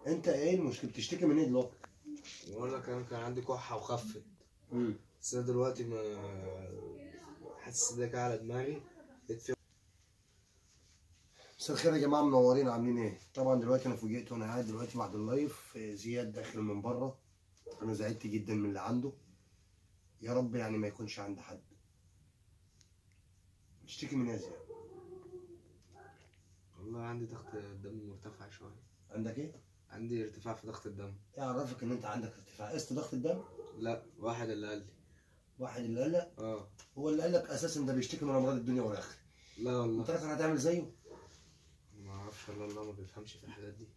انت ايه المشكله بتشتكي من ايه دلوقتي بقول لك انا كان عندي كحه وخفت مم. بس انا دلوقتي ما حاسس ده كده على دماغي لقيت فيه مساء الخير يا جماعه منورين عاملين ايه طبعا دلوقتي انا فوجئت وانا قاعد دلوقتي بعد اللايف آه، زياد داخل من بره انا زعلت جدا من اللي عنده يا رب يعني ما يكونش عند حد بتشتكي من ايه يا زياد والله عندي ضغط الدم مرتفع شويه عندك ايه عندي ارتفاع في ضغط الدم ايه عرفك ان انت عندك ارتفاع قست ضغط الدم لا واحد اللي قال لي واحد اللي قال لك اه هو اللي قال لك اساسا ده بيشتكي من امراض الدنيا والاخره لا والله انت عارف هتعمل زيه ما اعرفش والله الله ما بيفهمش في الحاجات دي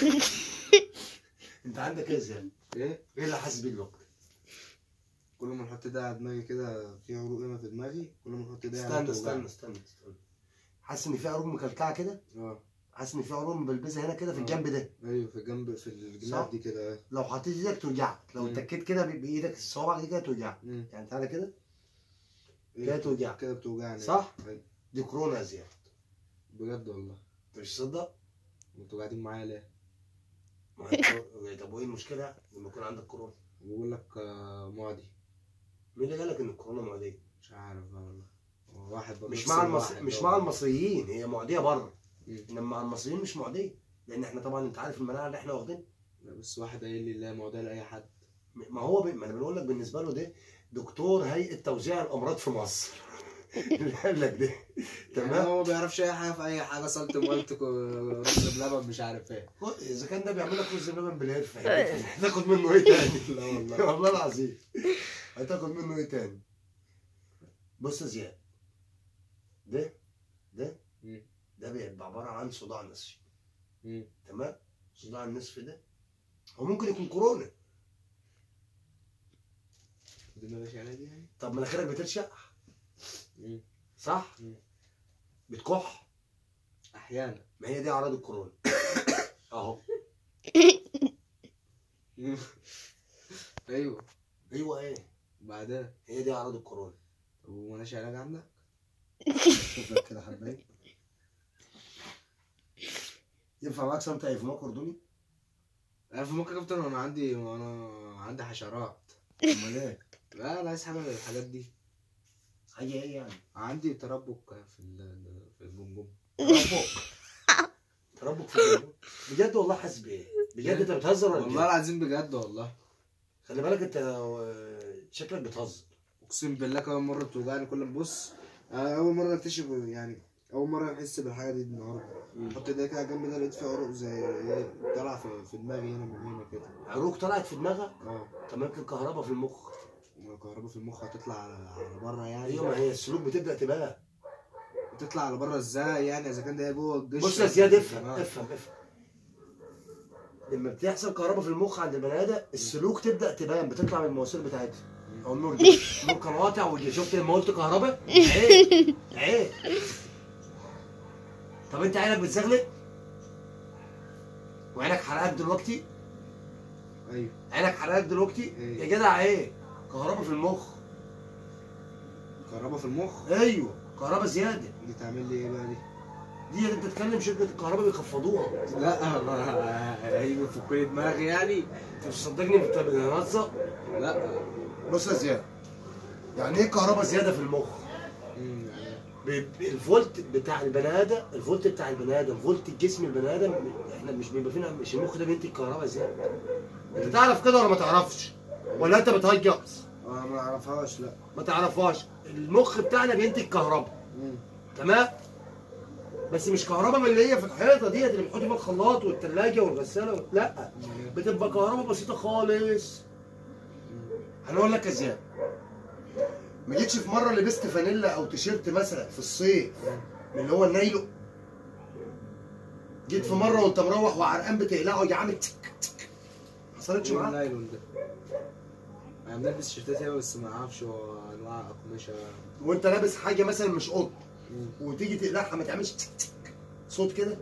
انت عندك ايه يا زياد ايه ايه اللي حاسس بيه دلوقتي كل ما احط ده على دماغي كده في عروق هنا في دماغي كل ما احط ده استنى استنى استنى استنى حاسس ان في عروق مكلكعه كده اه حاسس ان في عروق مبلبسه هنا كده في آه. الجنب ده ايوه في الجنب في صح؟ الجناب دي كده آه. لو حطيت ايدك توجعك لو مم. اتكيت كده ب- بايدك الصوابع دي كده توجعك مم. يعني تعالى كده إيه، كده توجعك. كده بتوجعني صح؟ أيوة. دي كورونا يا زياد بجد والله انت مش تصدق انتوا قاعدين معايا ليه؟ ما هي كو- طب وايه المشكله لما يكون عندك كورونا بقول لك آه، معدي مين اللي قال لك ان الكورونا معديه مش عارف بقى والله هو واحد برضه مش نفس مع الواحد المصر... مش ده مع والله. المصريين هي معديه بره مم. انما مع المصريين مش معديه لان احنا طبعا انت عارف المناعه اللي احنا واخدينها لا بس واحد قايل لي لا معدي لاي حد ما هو ب... ما انا بنقول لك بالنسبه له ده دكتور هيئه توزيع الامراض في مصر اللي قال لك ده تمام تمام هو ما بيعرفش اي حاجه في اي حاجه صلت مولت كو- رز بلبن مش عارف ايه اذا كان ده بيعمل لك رز بلبن بالقرفه هتاخد منه ايه تاني لا والله والله العظيم هتاخد منه ايه تاني بص يا زياد ده ده مم. ده بيبقى عباره عن صداع نصفي مم. تمام صداع النصف ده هو ممكن يكون كورونا دماغي عادي يعني طب مناخيرك بترشق مم. صح مم. بتكح احيانا ما هي دي اعراض الكورونا اهو مم. ايوه ايوه ايه بعدها هي دي اعراض الكورونا طب ومالهاش علاج عندك؟ شوف لك كده حبايب ينفع معاك سمت ايفماك اردني انا في ممكن كابتن انا عندي انا عندي حشرات امال ايه لا انا عايز حاجه من الحاجات دي حاجه ايه يعني عندي تربك في ال- في الجمجمه تربك تربك في الجنوب بجد والله حاسس بايه بجد انت بتهزر ولا والله بجد؟ العظيم بجد والله خلي بالك انت آه، شكلك بتهزر اقسم بالله كمان مره بتوجعني كل ما ابص أنا اول مره اكتشف يعني اول مره احس بالحاجه دي النهارده احط ايدي كده جنب ده لقيت فيه عروق زي ايه طالعه في, في دماغي هنا من هنا كده عروق طلعت في دماغك اه طب ما يمكن كهرباء في المخ الكهرباء في المخ هتطلع على على بره يعني ايوه ما هي السلوك بتبدا تبان بتطلع على بره ازاي يعني اذا كان ده جوه الجسم بص يا زياد افهم آه. افهم افهم لما بتحصل كهرباء في المخ عند البني ادم السلوك تبدا تبان بتطلع من المواسير بتاعتها او النور ده النور كان قاطع واللي شفت لما قلت كهرباء عيب عيب طب انت عينك بتزغلق وعينك حرقاك دلوقتي ايوه عينك حرقاك دلوقتي ايه. يا جدع ايه كهرباء في المخ كهرباء في المخ ايوه كهرباء زياده دي تعمل لي ايه بقى دي؟ دي انت تتكلم شركه الكهرباء بيخفضوها لا ما هي بتفك لي دماغي يعني انت مش صدقني انت بتهزر لا بص يا زياد يعني ايه كهرباء زياده في المخ مم، يعني ب- الفولت بتاع البني ادم الفولت بتاع البني ادم فولت الجسم البني ادم احنا مش بيبقى فينا مش المخ ده بينتج كهرباء ازاي انت تعرف كده ولا ما تعرفش ولا انت بتهجص انا ما اعرفهاش لا ما تعرفهاش المخ بتاعنا بينتج كهرباء مم. تمام بس مش كهرباء من اللي هي في الحيطه ديت اللي بنحط فيها الخلاط والثلاجه والغساله لا بتبقى كهرباء بسيطه خالص هنقول لك يا زياد ما جيتش في مره لبست فانيلا او تيشيرت مثلا في الصيف من اللي هو النايلو جيت في مره وانت مروح وعرقان بتقلعه يجي عامل تك تك ما حصلتش ايه معاك النايلون ده؟ انا بلبس شيرتات ياما بس ما اعرفش هو انواع اقمشه وانت لابس حاجه مثلا مش قط مم. وتيجي تقلعها ما تعملش تك تك صوت كده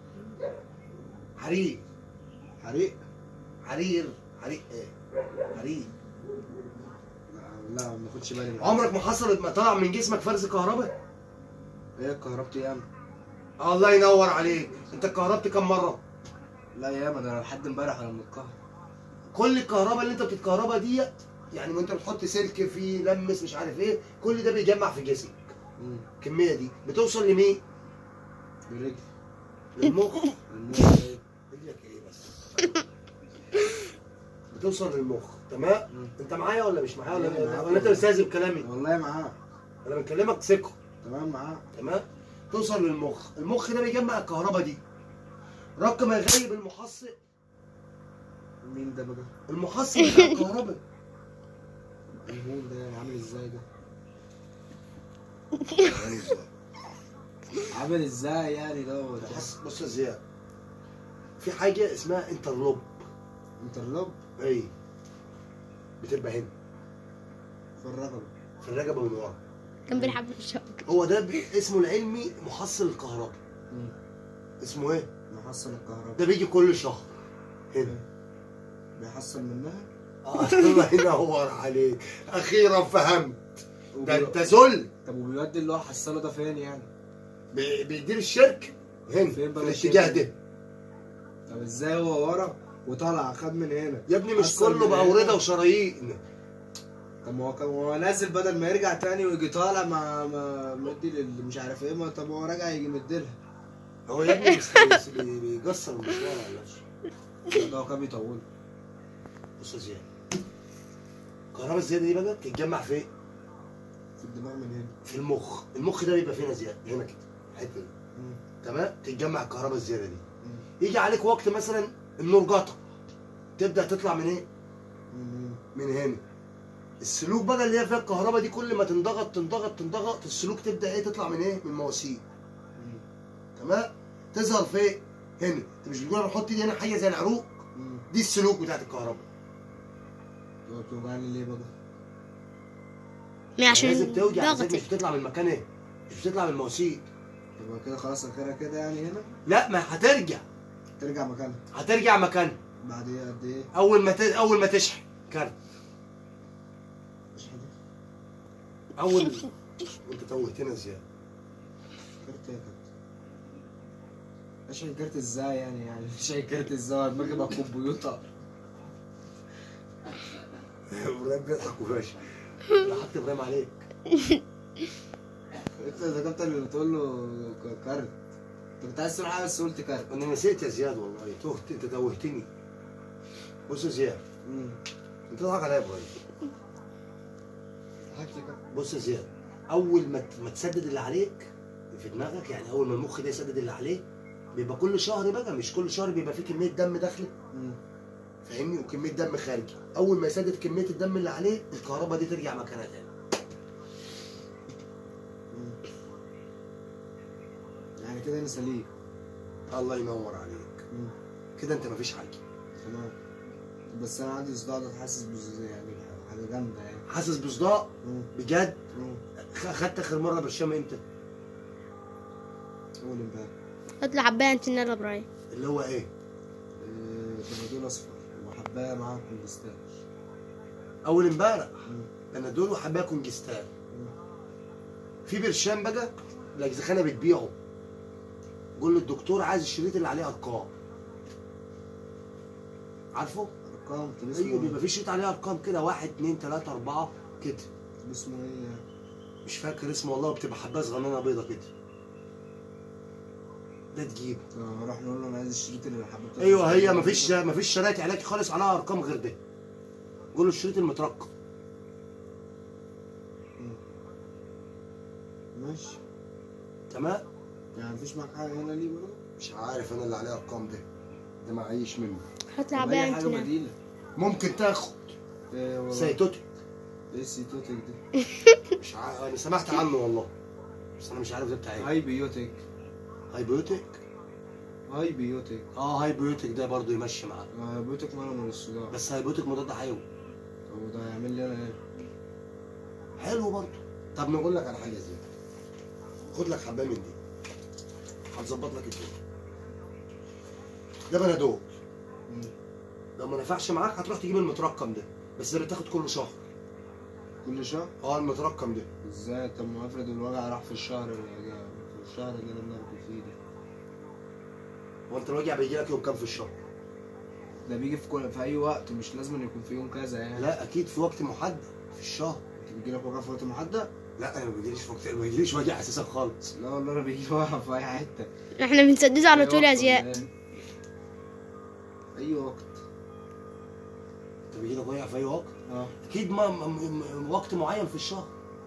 حريق حريق؟ حرير حريق ايه حريق لا لا ما باخدش بالي من عمرك ما حصلت ما طلع من جسمك فرز كهرباء هي كهربتي ياما الله ينور عليك انت اتكهربت كم مره لا ياما ده أنا لحد امبارح انا متقهر كل الكهرباء اللي انت بتتكهربها ديت يعني وانت بتحط سلك فيه لمس مش عارف ايه كل ده بيجمع في جسمك مم. الكميه دي بتوصل لمين؟ بالرجل للمخ الموت إيه؟ رجلك ايه بس بتوصل للمخ تمام مم. انت معايا ولا مش معايا أيوة، ولا معاك. ولا انت مستهزئ بكلامي والله معاه انا بكلمك ثقه تمام معاه تمام توصل للمخ المخ ده بيجمع الكهرباء دي رق ما يغيب المحصل مين ده بقى؟ المحصل بتاع الكهرباء المهون ده يعني عامل ازاي ده؟ يعني ازاي؟ عامل ازاي يعني ده هو ده بص بص يا زياد في حاجه اسمها انترلوب انترلوب اي بتبقى هنا في الرقبة في الرقبه من ورا كان بيلعب في الشقة هو ده بي- اسمه العلمي محصل الكهرباء مم. اسمه ايه محصل الكهرباء ده بيجي كل شهر هنا بيحصل منها آه، الله ينور عليك اخيرا فهمت ده وبي- انت ذل طب وبيودي اللي هو حصله ده فين يعني؟ بي- بيدير الشركه هنا في فين بقى الاتجاه الشركة؟ ده طب ازاي هو ورا وطلع خد من هنا يا ابني مش حصل كله من باورده هنا. وشرايين طب ما هو كان هو نازل بدل ما يرجع تاني ويجي طالع مع ما مدي لل- مش عارف ايه ما طب هو راجع يجي مديلها هو يا ابني بيس- بيس- بي- بيكسر المشوار على نفسه ده هو كان بيطول بص يا زياد الكهرباء الزياده دي بقى بتتجمع في ايه؟ في الدماغ من هنا في المخ المخ ده بيبقى فين يا زياد هنا كده الحته دي مم. تمام تتجمع الكهرباء الزياده دي مم. يجي عليك وقت مثلا النور قطع تبدا تطلع من ايه؟ مم. من هنا السلوك بقى اللي هي فيها الكهرباء دي كل ما تنضغط تنضغط تنضغط السلوك تبدا ايه تطلع من ايه؟ من المواسير مم. تمام؟ تظهر في ايه؟ هنا انت مش بتقول انا بحط دي هنا حاجه زي العروق مم. دي السلوك بتاعت الكهرباء هو بتوجعني ليه بقى؟ ما عشان لازم توجع ازاي ضغطك مش بتطلع من مكان ايه؟ مش بتطلع من المواسير يبقى كده خلاص اخرها كده يعني هنا لا ما هترجع ترجع مكانها هترجع مكانها بعد ايه قد ايه؟ اول ما ت... اول ما تشحن كارت مش حاجة اول انت توهتنا زياده كارت ايه يا كابتن؟ اشحن كارت ازاي يعني يعني اشحن كارت ازاي دماغي بقى كمبيوتر ابراهيم بيضحك وفاشل لا حط ابراهيم عليك انت يا كابتن اللي بتقول له ك- كارت انت كنت عايز تقول حاجه بس قلت كارت انا نسيت يا زياد والله تهت انت توهتني بص يا زياد امم انت تضحك عليا يا ابراهيم حكي يا كابتن بص يا زياد اول ما ت- ما تسدد اللي عليك في دماغك يعني اول ما المخ ده يسدد اللي عليه بيبقى كل شهر بقى مش كل شهر بيبقى فيه كميه دم داخله امم فاهمني وكميه دم خارجي اول ما يسدد كميه الدم اللي عليه الكهرباء دي ترجع مكانها تاني يعني كده انا سليم الله ينور عليك مم. كده انت مفيش حاجه تمام بس انا عندي صداع ده حاسس بز يعني حاجه جامده يعني حاسس بصداع مم. بجد مم. خ- خدت اخر مره برشام امتى قول امبارح اطلع حبايه انت نالا ابراهيم اللي هو ايه إيه، بنادول اصفر وحبايه معاها كونجستاش اول امبارح مم. بنادول وحبايه كونجستان مم. في برشام بقى الاجزخانه بتبيعه قول للدكتور عايز الشريط اللي عليه ارقام عارفه؟ ارقام طب ايوه اسمه بيبقى ايه؟ في شريط عليه ارقام كده واحد اتنين تلاته اربعه كده طب اسمه ايه يعني؟ مش فاكر اسمه والله بتبقى حبايه صغننه بيضه كده ده تجيبه اه نروح نقول له انا عايز الشريط اللي حبيته ايوه هي مفيش مفيش شرايط علاج خالص عليها ارقام غير ده قول له الشريط المترقم ماشي تمام يعني مفيش معاك حاجه هنا ليه برضه؟ مش عارف انا اللي عليه ارقام ده ده معيش منه هطلع طب أي حبايه انت حاجه نالا بديله ممكن تاخد ايه والله سيتوتك ايه سيتوتك دي؟ مش عارف انا سمعت عنه والله بس انا مش عارف ده بتاع ايه هاي بيوتك هايبيوتيك هاي بيوتك اه هايبيوتيك ده برضه يمشي معاك اه بيوتك ماله من الصداع بس هايبيوتيك مضاد حيوي طب وده هيعمل لي انا ايه؟ حلو برضه طب نقول لك على حاجه زياده خد لك حبايه من دي هتظبط لك الدنيا ده بنادول مم. لو ما نفعش معاك هتروح تجيب المترقم ده بس ده بتاخد كل شهر كل شهر؟ اه المترقم ده ازاي طب ما افرض الوجع راح في الشهر اللي في الشهر اللي انا بناخده فيه ده هو انت الوجع بيجي لك يوم كام في الشهر؟ ده بيجي في كل في اي وقت مش لازم إنه يكون في يوم كذا يعني لا اكيد في وقت محدد في الشهر انت بيجي لك وجع في وقت محدد لا انا ما بيجيليش في وقت ما بيجيليش وجع اساسا خالص لا والله انا بيجي لي وجع في اي حته احنا بنسدده على أي طول يا وقت زياد والله. اي وقت انت بيجي لك وجع في اي وقت اه اكيد ما ما- ما- وقت معين في الشهر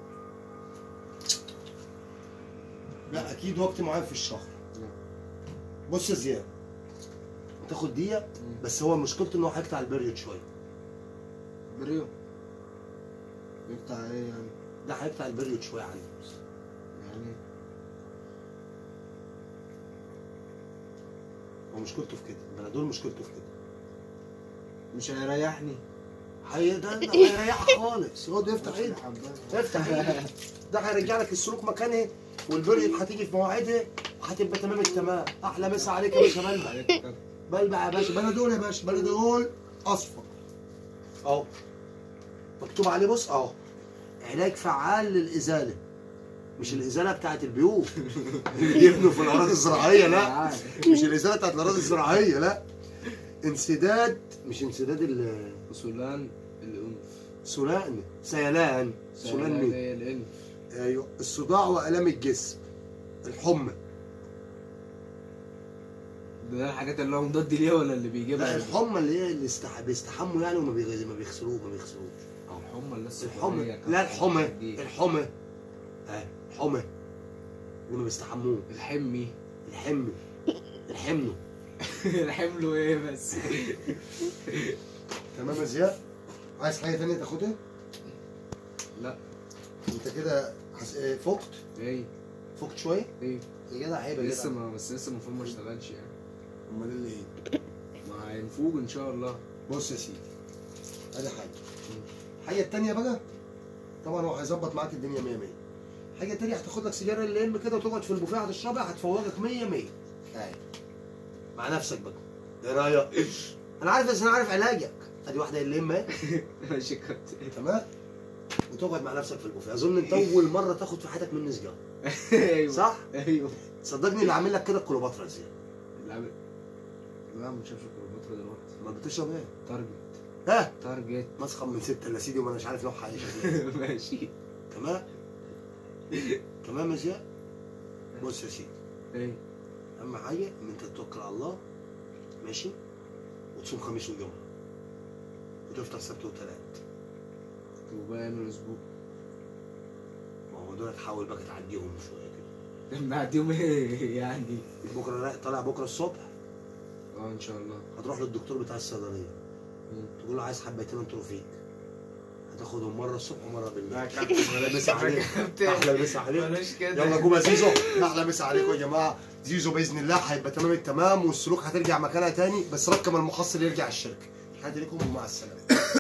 لا اكيد وقت معين في الشهر لا. بص يا زياد تاخد دقيقه بس هو مشكلته ان هو هيقطع البريود شويه بريو يقطع ايه يعني ده هيقطع البريود شويه عندي يعني هو مشكلته في كده البنادول مشكلته في كده مش هيريحني هي ده ده هيريحك خالص يقعد يفتح ايده افتح ايدك ده هيرجع لك السلوك مكانها والبريود هتيجي في مواعيدها وهتبقى تمام التمام احلى مسا عليك يا باشا بلبع بلبع يا باشا بنادول يا باشا بنادول اصفر اهو مكتوب عليه بص اهو علاج فعال للازاله مش الازاله بتاعت البيوت اللي بيبنوا في الاراضي الزراعيه لا مش الازاله بتاعت الاراضي الزراعيه لا انسداد مش انسداد ال- وسولان الانف سلان سيلان سلان مين زي الانف ايوه الصداع والام الجسم الحمى ده الحاجات اللي هو مضاد ليها ولا اللي لا بيجيبها الحمى اللي هي اللي استح... بيستحموا يعني وما بيغ- ما بيغسلوه ما بيغسلوش الحمى اللي لسه الحمى طبيعية لا كانت الحمى دي. الحمى اه الحمى اللي ما بيستحموه الحمي الحمل الحمل الحمل ايه بس تمام يا زياد عايز حاجه ثانيه تاخدها لا انت كده حس... اه، فقت ايه فقت شويه ايه يا جدع عيب يا لسه جدع ما بس لسه المفروض ما اشتغلش يعني امال اللي ايه ما هينفوج ان شاء الله بص يا سيدي ادي حاجه الحاجه التانيه بقى طبعا هو هيظبط معاك الدنيا 100 100 حاجه تانية هتاخد لك سيجاره الليل كده وتقعد في البوفيه هتشربها هتفوقك 100 100 اهي مع نفسك بقى ايه رايك؟ انا عارف بس انا عارف علاجك ادي واحده الليل اهي ماشي يا كابتن تمام وتقعد مع نفسك في البوفيه اظن انت اول مره تاخد في حياتك مني سجاره ايوه صح؟ ايوه صدقني اللي عامل لك كده الكليوباترا زي اللي عامل لا ما شافش الكليوباترا دلوقتي ما بتشرب ايه؟ تارجت ها تارجت مسخن من ستة الا سيدي وما اناش عارف نوعها ايه ماشي تمام تمام يا زياد بص يا سيدي ايه اهم حاجه ان انت تتوكل على الله ماشي وتصوم خميس وجمعه وتفطر سبت وثلاث وباقي من الاسبوع ما هو دول تحاول بقى تعديهم شويه كده نعديهم ايه يعني بكره لا طالع بكره الصبح اه ان شاء الله هتروح للدكتور بتاع الصيدليه مم. تقول له عايز حبتين انتروفيك هتاخدهم مره الصبح ومره لا بالليل يا كابتن احلى مسا عليك كابتن احلى مسا عليك بلاش كده يلا قوم يا زيزو احلى مسا عليكم يا جماعه زيزو باذن الله هيبقى تمام التمام والسلوك هترجع مكانها تاني بس رقم المحصل يرجع الشركه تحياتي لكم ومع السلامه